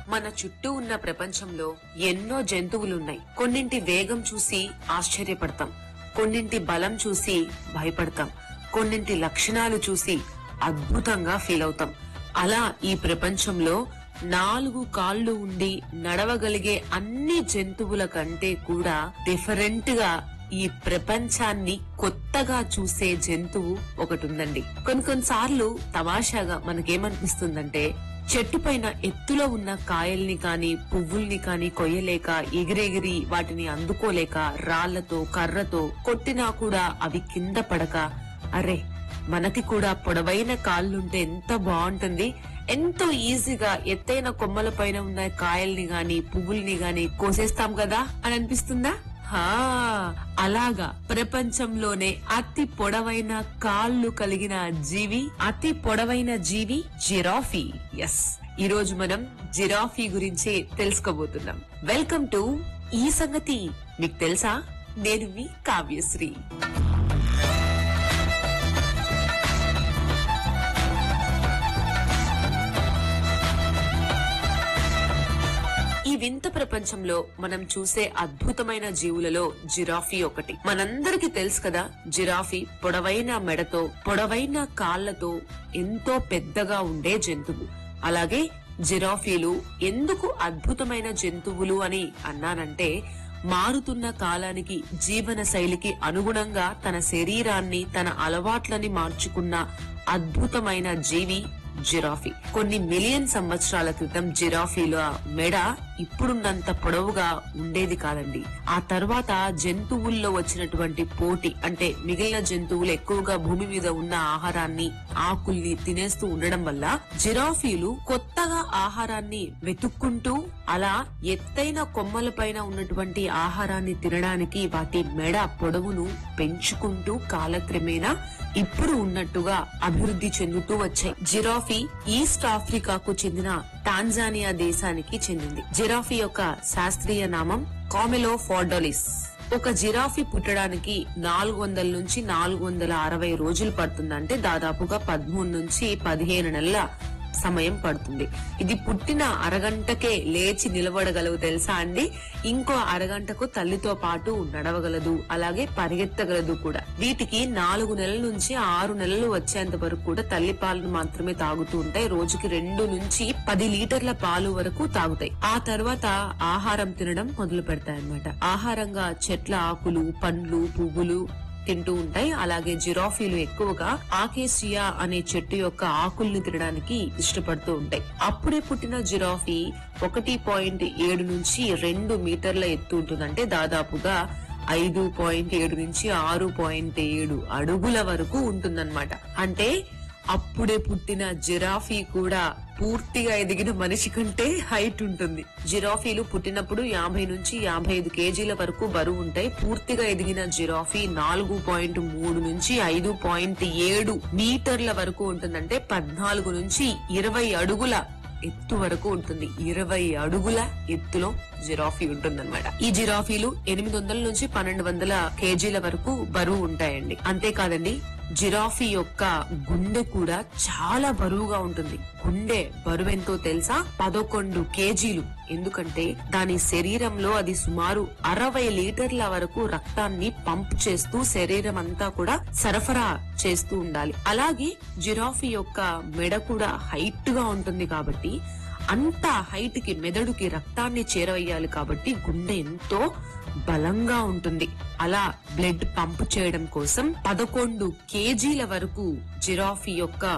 మన చుట్టూ ఉన్న ప్రపంచంలో ఎన్నో జంతువులున్నాయి కొన్నింటి వేగం చూసి ఆశ్చర్యపడతాం కొన్నింటి బలం చూసి భయపడతాం కొన్నింటి లక్షణాలు చూసి అద్భుతంగా ఫీల్ అవుతాం అలా ఈ ప్రపంచంలో నాలుగు కాళ్ళు ఉండి నడవగలిగే అన్ని జంతువుల కంటే కూడా డిఫరెంట్ గా ఈ ప్రపంచాన్ని కొత్తగా చూసే జంతువు ఒకటి ఉందండి కొన్ని కొన్నిసార్లు తమాషాగా మనకేమనిపిస్తుందంటే చెట్టు పైన ఎత్తులో ఉన్న కాయల్ని కాని పువ్వుల్ని కాని కొయ్యలేక ఎగిరెగిరి వాటిని అందుకోలేక రాళ్లతో కర్రతో కొట్టినా కూడా అవి కింద పడక అరే మనకి కూడా పొడవైన కాళ్ళుంటే ఎంత బాగుంటుంది ఎంతో ఈజీగా ఎత్తైన కొమ్మల పైన ఉన్న కాయల్ని గాని పువ్వుల్ని గాని కోసేస్తాం కదా అని అనిపిస్తుందా హా అలాగా ప్రపంచంలోనే అతి పొడవైన కాళ్ళు కలిగిన జీవి అతి పొడవైన జీవి జిరాఫీ ఎస్ ఈ రోజు మనం జిరాఫీ గురించి తెలుసుకోబోతున్నాం వెల్కమ్ టు ఈ సంగతి మీకు తెలుసా నేను మీ కావ్యశ్రీ ఈ వింత ప్రపంచంలో మనం చూసే అద్భుతమైన జీవులలో జిరాఫీ ఒకటి మనందరికీ తెలుసు కదా జిరాఫీ పొడవైన మెడతో పొడవైన కాళ్లతో ఎంతో పెద్దగా ఉండే జంతువు అలాగే జిరాఫీలు ఎందుకు అద్భుతమైన జంతువులు అని అన్నానంటే మారుతున్న కాలానికి జీవన శైలికి అనుగుణంగా తన శరీరాన్ని తన అలవాట్లని మార్చుకున్న అద్భుతమైన జీవి జిరాఫీ కొన్ని మిలియన్ సంవత్సరాల క్రితం జిరాఫీల మెడ ఇప్పుడున్నంత పొడవుగా ఉండేది కాదండి ఆ తర్వాత జంతువుల్లో వచ్చినటువంటి పోటీ అంటే మిగిలిన జంతువులు ఎక్కువగా భూమి మీద ఉన్న ఆహారాన్ని ఆకుల్ని తినేస్తూ ఉండడం వల్ల జిరాఫీలు కొత్తగా ఆహారాన్ని వెతుక్కుంటూ అలా ఎత్తైన కొమ్మల పైన ఉన్నటువంటి ఆహారాన్ని తినడానికి వాటి మెడ పొడవును పెంచుకుంటూ కాలక్రమేణా ఇప్పుడు ఉన్నట్టుగా అభివృద్ధి చెందుతూ వచ్చాయి జిరాఫీ ఈస్ట్ ఆఫ్రికాకు చెందిన టాంజానియా దేశానికి చెందింది జిరాఫీ యొక్క శాస్త్రీయ నామం కామెలో ఫార్డోలిస్ ఒక జిరాఫీ పుట్టడానికి నాలుగు వందల నుంచి నాలుగు వందల అరవై రోజులు పడుతుందంటే దాదాపుగా పదమూడు నుంచి పదిహేను నెలల సమయం పడుతుంది ఇది పుట్టిన అరగంటకే లేచి నిలబడగలవు తెలుసా అండి ఇంకో అరగంటకు తల్లితో పాటు నడవగలదు అలాగే పరిగెత్తగలదు కూడా వీటికి నాలుగు నెలల నుంచి ఆరు నెలలు వచ్చేంత వరకు కూడా తల్లి పాలను మాత్రమే తాగుతూ ఉంటాయి రోజుకి రెండు నుంచి పది లీటర్ల పాలు వరకు తాగుతాయి ఆ తర్వాత ఆహారం తినడం మొదలు పెడతాయి అన్నమాట ఆహారంగా చెట్ల ఆకులు పండ్లు పువ్వులు తింటూ ఉంటాయి అలాగే జిరాఫీలు ఎక్కువగా ఆకేసియా అనే చెట్టు యొక్క ఆకుల్ని తినడానికి ఇష్టపడుతూ ఉంటాయి అప్పుడే పుట్టిన జిరాఫీ ఒకటి పాయింట్ ఏడు నుంచి రెండు మీటర్ల ఎత్తు ఉంటుందంటే దాదాపుగా ఐదు పాయింట్ ఏడు నుంచి ఆరు పాయింట్ ఏడు అడుగుల వరకు ఉంటుందన్నమాట అంటే అప్పుడే పుట్టిన జిరాఫీ కూడా పూర్తిగా ఎదిగిన మనిషి కంటే హైట్ ఉంటుంది జిరాఫీలు పుట్టినప్పుడు యాభై నుంచి యాభై ఐదు కేజీల వరకు బరువు ఉంటాయి పూర్తిగా ఎదిగిన జిరాఫీ నాలుగు పాయింట్ మూడు నుంచి ఐదు పాయింట్ ఏడు మీటర్ల వరకు ఉంటుందంటే పద్నాలుగు నుంచి ఇరవై అడుగుల ఎత్తు వరకు ఉంటుంది ఇరవై అడుగుల ఎత్తులో జిరాఫీ ఉంటుందన్నమాట ఈ జిరాఫీలు ఎనిమిది వందల నుంచి పన్నెండు వందల కేజీల వరకు బరువు ఉంటాయండి అంతేకాదండి జిరాఫీ యొక్క గుండె కూడా చాలా బరువుగా ఉంటుంది గుండె బరువెంతో తెలుసా పదకొండు కేజీలు ఎందుకంటే దాని శరీరంలో అది సుమారు అరవై లీటర్ల వరకు రక్తాన్ని పంప్ చేస్తూ శరీరం అంతా కూడా సరఫరా చేస్తూ ఉండాలి అలాగే జిరాఫీ యొక్క మెడ కూడా హైట్ గా ఉంటుంది కాబట్టి అంత హైట్ కి మెదడుకి రక్తాన్ని చేరవేయాలి కాబట్టి గుండె ఎంతో బలంగా ఉంటుంది అలా బ్లడ్ పంప్ చేయడం కోసం పదకొండు కేజీల వరకు జిరాఫీ యొక్క